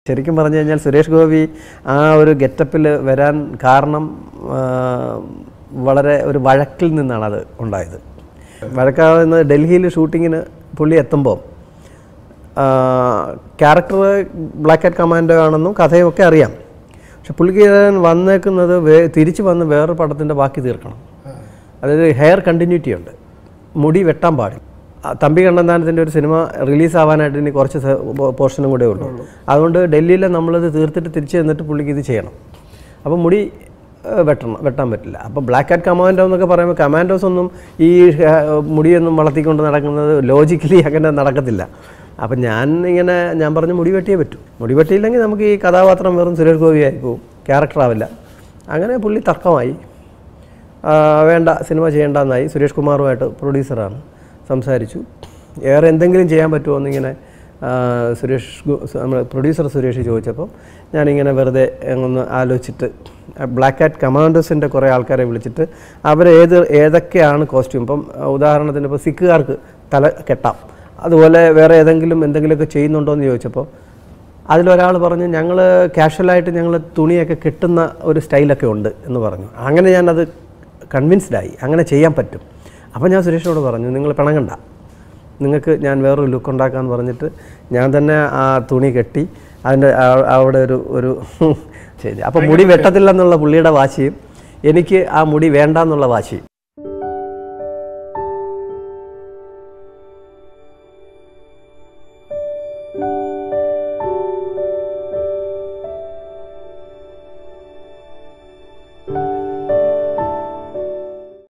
ശരിക്കും പറഞ്ഞു കഴിഞ്ഞാൽ സുരേഷ് ഗോപി ആ ഒരു ഗെറ്റപ്പിൽ വരാൻ കാരണം ആ, വളരെ ഒരു വഴക്കിൽ നിന്നാണ് അത് ഉണ്ടായത് വഴക്കാവുന്ന ഡൽഹിയിൽ ഷൂട്ടിങ്ങിന് പുള്ളി എത്തുമ്പോൾ ക്യാരക്ടർ ബ്ലാക്ക് ആറ്റ് കമാൻഡോ ആണെന്നും കഥയും ഒക്കെ അറിയാം പക്ഷെ പുള്ളിക്കാരൻ വന്നേക്കുന്നത് വേ തിരിച്ച് വന്ന് വേറൊരു പടത്തിൻ്റെ ബാക്കി തീർക്കണം അതായത് ഹെയർ കണ്ടിന്യൂറ്റി ഉണ്ട് മുടി വെട്ടാൻ പാടില്ല ആ, തമ്പി കണ്ണന്താനത്തിൻ്റെ ഒരു സിനിമ റിലീസ് ആവാനായിട്ട് ഇനി കുറച്ച് സ- പോ- പോർഷനും കൂടെ ഉള്ളൂ അതുകൊണ്ട് ഡൽഹിയിൽ നമ്മളത് തീർത്തിട്ട് തിരിച്ച് ചെന്നിട്ട് പുള്ളിക്ക് ഇത് ചെയ്യണം അപ്പോൾ മുടി ഏഹ്, വെട്ടണം വെട്ടാൻ പറ്റില്ല അപ്പോൾ ബ്ലാക്ക് ആറ്റ് കമാൻഡോ എന്നൊക്കെ പറയുമ്പോൾ കമാൻഡോസ് ഒന്നും ഈ ഏഹ്, മുടിയൊന്നും വളർത്തിക്കൊണ്ട് നടക്കുന്നത് ലോജിക്കലി അങ്ങനെ നടക്കത്തില്ല അപ്പം ഞാൻ ഇങ്ങനെ ഞാൻ പറഞ്ഞു മുടി വെട്ടിയേ പറ്റൂ മുടി വെട്ടിയില്ലെങ്കിൽ നമുക്ക് ഈ കഥാപാത്രം വെറും സുരേഷ് ഗോപിയായി പോകും ക്യാരക്ടറാവില്ല അങ്ങനെ പുള്ളി തർക്കമായി ആ, വേണ്ട സിനിമ ചെയ്യേണ്ടെന്നായി സുരേഷ് കുമാറുമായിട്ട് പ്രൊഡ്യൂസറാണ് സംസാരിച്ചു വേറെ എന്തെങ്കിലും ചെയ്യാൻ പറ്റുമോ എന്നിങ്ങനെ ആ, സുരേഷ് ഗു- സു- നമ്മുടെ പ്രൊഡ്യൂസർ സുരേഷ് ചോദിച്ചപ്പോൾ ഞാനിങ്ങനെ വെറുതെ ഒന്ന് ആലോചിച്ചിട്ട് ബ്ലാക്ക് ആറ്റ് കമാൻഡേഴ്സിൻ്റെ കുറേ ആൾക്കാരെ വിളിച്ചിട്ട് അവർ ഏത് ഏതൊക്കെയാണ് കോസ്റ്റ്യൂം ഇപ്പം ഉദാഹരണത്തിന് ഇപ്പോൾ സിഖുകാർക്ക് തല കെട്ടാം അതുപോലെ വേറെ ഏതെങ്കിലും എന്തെങ്കിലുമൊക്കെ ചെയ്യുന്നുണ്ടോ എന്ന് ചോദിച്ചപ്പോൾ അതിലൊരാൾ പറഞ്ഞു ഞങ്ങൾ കാഷ്വലായിട്ട് ഞങ്ങൾ തുണിയൊക്കെ കെട്ടുന്ന ഒരു സ്റ്റൈലൊക്കെ ഉണ്ട് എന്ന് പറഞ്ഞു അങ്ങനെ ഞാനത് കൺവിൻസ്ഡായി അങ്ങനെ ചെയ്യാൻ പറ്റും അപ്പോൾ ഞാൻ സുരേഷിനോട് പറഞ്ഞു നിങ്ങൾ പിണങ്ങണ്ട നിങ്ങൾക്ക് ഞാൻ വേറൊരു ലുക്ക് ഉണ്ടാക്കാമെന്ന് പറഞ്ഞിട്ട് ഞാൻ തന്നെ ആ തുണി കെട്ടി അതിൻ്റെ ആ- അവിടെ ഒരു ഒരു ചെയ്തു അപ്പോൾ മുടി വെട്ടത്തില്ലെന്നുള്ള പുള്ളിയുടെ വാശിയും എനിക്ക് ആ മുടി വേണ്ട എന്നുള്ള വാശിയും